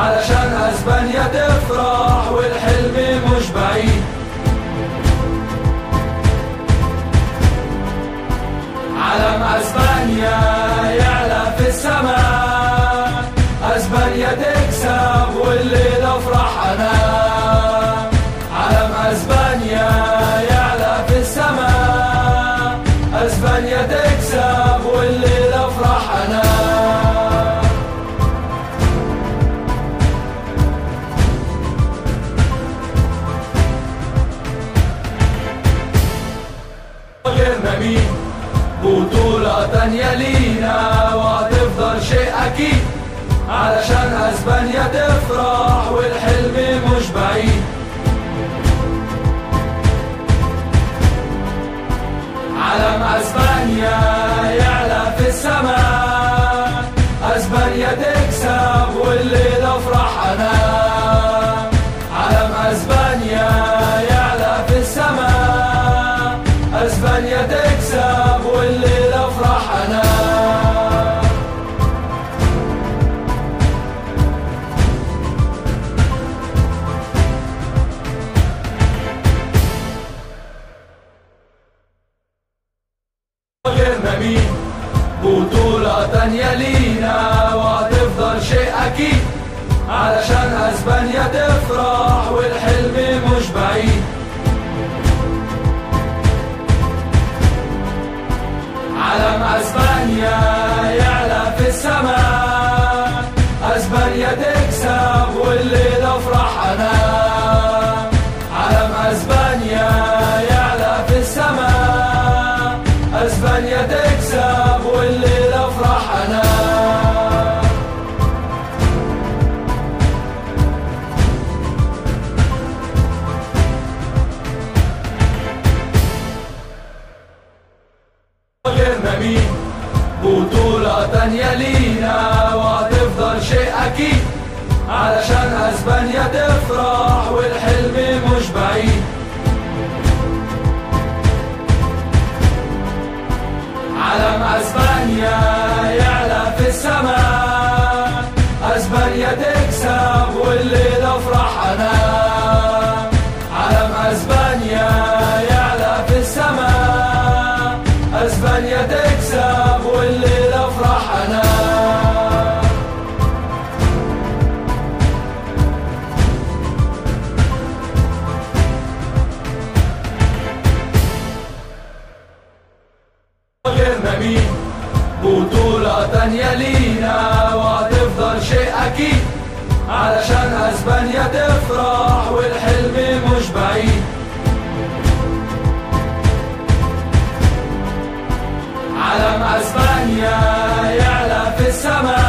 علشان اسبانيا تفرح والحلم مش بعيد علم اسبانيا يعلى في السماء اسبانيا تكسب والليله افرح انا علم اسبانيا يعلى في السماء اسبانيا تكسب والليله افرح انا غيرنا مين بطولة تانية لينا وهتفضل شيء أكيد علشان أسبانيا تفرح والحلم مش بعيد علم أسبانيا يعلى في السماء أسبانيا تكسب والليلة أفرح أنا علم أسبانيا يعلى في السماء أسبانيا تكسب والليلة أفرح أنا غيرنا مين بطولة تانية لينا وهتفضل شيء أكيد علشان أسبانيا تفرح والحلم مش بعيد علم أسبانيا يعلى في السماء أسبانيا تكسب والليلة أفرح أنا علم أسبانيا يعلى في السماء أسبانيا تكسب والليلة أفرح أنا غيرنا مين بطولة تانية لينا وهتفضل شيء أكيد علشان أسبانيا تفرح والحلم مش بعيد علم أسبانيا يعلى في السماء أسبانيا تكسب والليلة أفرح أنا علم أسبانيا يعلى في السماء أسبانيا تكسب والليلة أفرح أنا غيرنا مين بطولة تانية لينا وهتفضل شيء أكيد علشان أسبانيا تفرح والحلم مش بعيد علم أسبانيا يعلى في السماء